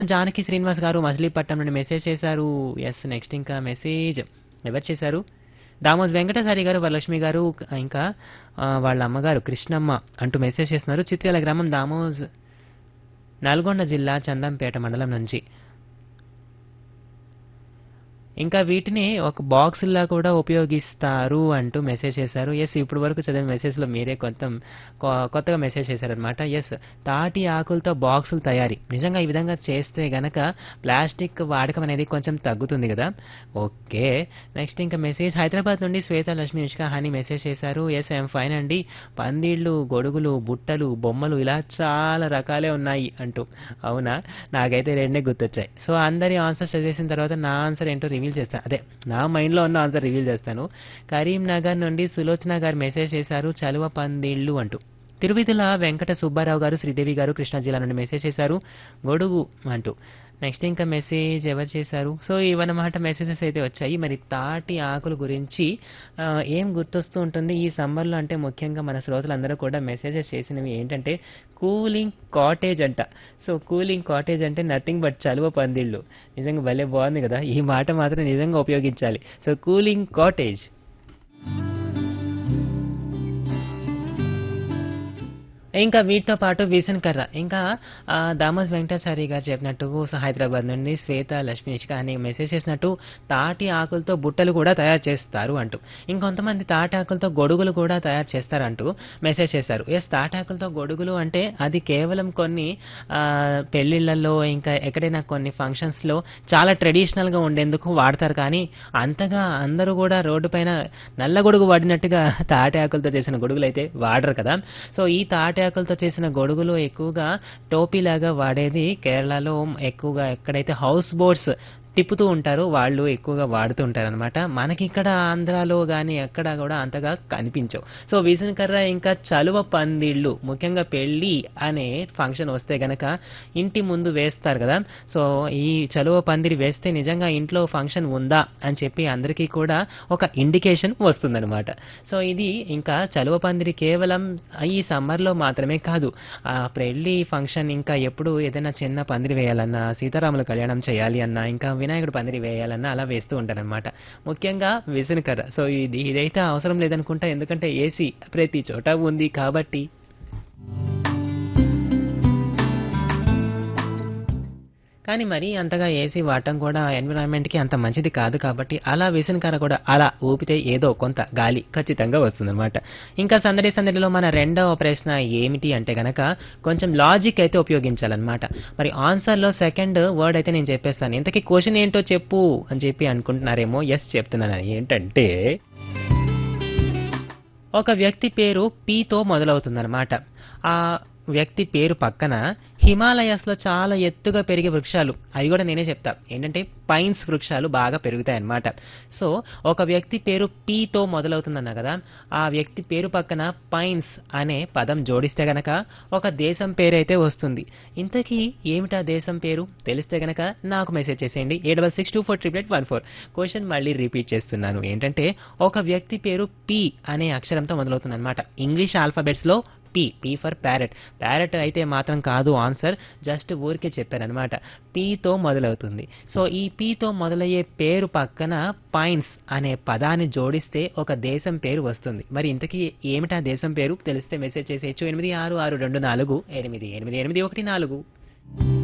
జానకి శ్రీనివాస్ గారు మచిలీపట్నం నుండి మెసేజ్ చేశారు ఎస్ నెక్స్ట్ ఇంకా మెసేజ్ ఎవరు చేశారు దామోస్ వెంకటసారి గారు వరలక్ష్మి గారు ఇంకా ఆ, వాళ్ళ అమ్మగారు కృష్ణమ్మ అంటూ మెసేజ్ చేస్తున్నారు చిత్రాల గ్రామం దామోస్ నల్గొండ జిల్లా చందంపేట మండలం నుంచి ఇంకా వీటిని ఒక బాక్సుల్లా కూడా ఉపయోగిస్తారు అంటూ మెసేజ్ చేశారు ఎస్ ఇప్పుడు వరకు చదివిన మెసేజ్లో మీరే కొంత కొ- కొత్తగా మెసేజ్ చేశారనమాట ఎస్ తాటి ఆకులతో బాక్సులు తయారీ నిజంగా ఈ విధంగా చేస్తే గనక ప్లాస్టిక్ వాడకం అనేది కొంచెం తగ్గుతుంది కదా ఓకే నెక్స్ట్ ఇంకా మెసేజ్ హైదరాబాద్ నుండి శ్వేత లక్ష్మి నిష్కా హాని మెసేజ్ చేశారు ఎస్ ఐఎమ్ ఫైన్ అండి పందిళ్ళు గొడుగులు బుట్టలు బొమ్మలు ఇలా చాలా రకాలే ఉన్నాయి అంటూ అవునా నాకైతే రెండే గుర్తొచ్చాయి సో అందరి ఆన్సర్స్ చదివేసిన తర్వాత నా ఆన్సర్ ఏంటో రివీల్ చేస్తాను అదే నా మైండ్లో ఉన్న ఆన్సర్ రివీల్ చేస్తాను కరీంనగర్ నుండి సులోచన గారు మెసేజ్ చేశారు చలువ పందిళ్ళు అంటూ తిరువిధుల వెంకట సుబ్బారావు గారు శ్రీదేవి గారు కృష్ణా జిల్లా నుండి మెసేజ్ చేశారు గొడుగు అంటూ నెక్స్ట్ ఇంకా మెసేజ్ ఎవరు చేశారు సో ఇవన్నమాట మెసేజెస్ అయితే వచ్చాయి మరి తాటి ఆకుల గురించి ఆ, ఏం గుర్తొస్తూ ఉంటుంది ఈ సమ్మర్లో అంటే ముఖ్యంగా మన శ్రోతలందరూ కూడా మెసేజెస్ చేసినవి ఏంటంటే కూలింగ్ కాటేజ్ అంట సో కూలింగ్ కాటేజ్ అంటే నథింగ్ బట్ చలువ పందిళ్ళు నిజంగా భలే బాగుంది కదా ఈ మాట మాత్రం నిజంగా ఉపయోగించాలి సో కూలింగ్ కాటేజ్ ఇంకా వీటితో పాటు వీసన్ కర్ర ఇంకా ఆ, దామోస్ వెంకటాచారి గారు చెప్పినట్టు సో హైదరాబాద్ నుండి శ్వేత లక్ష్మి నిష్క అని మెసేజ్ చేసినట్టు తాటి ఆకులతో బుట్టలు కూడా తయారు చేస్తారు అంటూ ఇంకొంతమంది తాటి ఆకులతో గొడుగులు కూడా తయారు చేస్తారంటూ మెసేజ్ చేశారు ఎస్ తాటి ఆకులతో గొడుగులు అంటే అది కేవలం కొన్ని ఆ, పెళ్లిళ్ళల్లో ఇంకా ఎక్కడైనా కొన్ని ఫంక్షన్స్లో చాలా ట్రెడిషనల్గా ఉండేందుకు వాడతారు కానీ అంతగా అందరూ కూడా రోడ్డు పైన నల్ల గొడుగు వాడినట్టుగా తాటి ఆకులతో చేసిన గొడుగులు అయితే వాడరు కదా సో ఈ తాటి ఆకులతో చేసిన గొడుగులు ఎక్కువగా టోపీలాగా వాడేది కేరళలో ఎక్కువగా ఎక్కడైతే హౌస్ బోట్స్ తిప్పుతూ ఉంటారు వాళ్ళు ఎక్కువగా వాడుతూ ఉంటారు అనమాట మనకి ఇక్కడ ఆంధ్రాలో కానీ ఎక్కడ కూడా అంతగా కనిపించవు సో వీసన్ కర్ర ఇంకా చలువ పందిళ్ళు ముఖ్యంగా పెళ్ళి అనే ఫంక్షన్ వస్తే గనక ఇంటి ముందు వేస్తారు కదా సో ఈ చలువ పందిరి వేస్తే నిజంగా ఇంట్లో ఫంక్షన్ ఉందా అని చెప్పి అందరికీ కూడా ఒక ఇండికేషన్ వస్తుందన్నమాట సో ఇది ఇంకా చలువ పందిరి కేవలం ఈ సమ్మర్లో మాత్రమే కాదు ఆ పెళ్లి ఫంక్షన్ ఇంకా ఎప్పుడు ఏదైనా చిన్న పందిరి వేయాలన్నా సీతారాముల కళ్యాణం చేయాలి అన్నా ఇంకా వినాయకుడు పందిరి వేయాలన్నా అలా వేస్తూ ఉంటారనమాట ముఖ్యంగా విసనకర్ర సో ఇది ఇదైతే అవసరం లేదనుకుంటా ఎందుకంటే ఏసీ ప్రతి చోట ఉంది కాబట్టి కానీ మరి అంతగా ఏసీ వాడటం కూడా ఎన్విరాన్మెంట్కి అంత మంచిది కాదు కాబట్టి అలా విసనకర్ర కూడా అలా ఊపితే ఏదో కొంత గాలి ఖచ్చితంగా వస్తుందన్నమాట ఇంకా సందడి సందడిలో మన రెండవ ప్రశ్న ఏమిటి అంటే గనక కొంచెం లాజిక్ అయితే ఉపయోగించాలన్నమాట మరి ఆన్సర్లో సెకండ్ వర్డ్ అయితే నేను చెప్పేస్తాను ఇంతకీ క్వశ్చన్ ఏంటో చెప్పు అని చెప్పి అనుకుంటున్నారేమో ఎస్ చెప్తున్నాను ఏంటంటే ఒక వ్యక్తి పేరు పీతో మొదలవుతుందన్నమాట ఆ వ్యక్తి పేరు పక్కన హిమాలయస్లో చాలా ఎత్తుగా పెరిగే వృక్షాలు అవి కూడా నేనే చెప్తా ఏంటంటే పైన్స్ వృక్షాలు బాగా పెరుగుతాయన్నమాట సో ఒక వ్యక్తి పేరు పీతో మొదలవుతుందన్నా కదా ఆ వ్యక్తి పేరు పక్కన పైన్స్ అనే పదం జోడిస్తే గనక ఒక దేశం పేరు అయితే వస్తుంది ఇంతకీ ఏమిటా దేశం పేరు తెలిస్తే గనక నాకు మెసేజ్ చేసేయండి A double six two four triple eight one four question మళ్ళీ రిపీట్ చేస్తున్నాను ఏంటంటే ఒక వ్యక్తి పేరు పి అనే అక్షరంతో మొదలవుతుంది అనమాట ఇంగ్లీష్ ఆల్ఫాబెట్స్లో P P for parrot parrot అయితే మాత్రం కాదు ఆన్సర్ జస్ట్ ఊరికే చెప్పారనమాట పీతో మొదలవుతుంది సో ఈ పీతో మొదలయ్యే పేరు పక్కన పైన్స్ అనే పదాన్ని జోడిస్తే ఒక దేశం పేరు వస్తుంది మరి ఇంతకీ ఏమిటా దేశం పేరు తెలిస్తే మెసేజ్ చేసేయచ్చు ఎనిమిది ఆరు ఆరు రెండు నాలుగు ఎనిమిది ఎనిమిది ఎనిమిది ఒకటి నాలుగు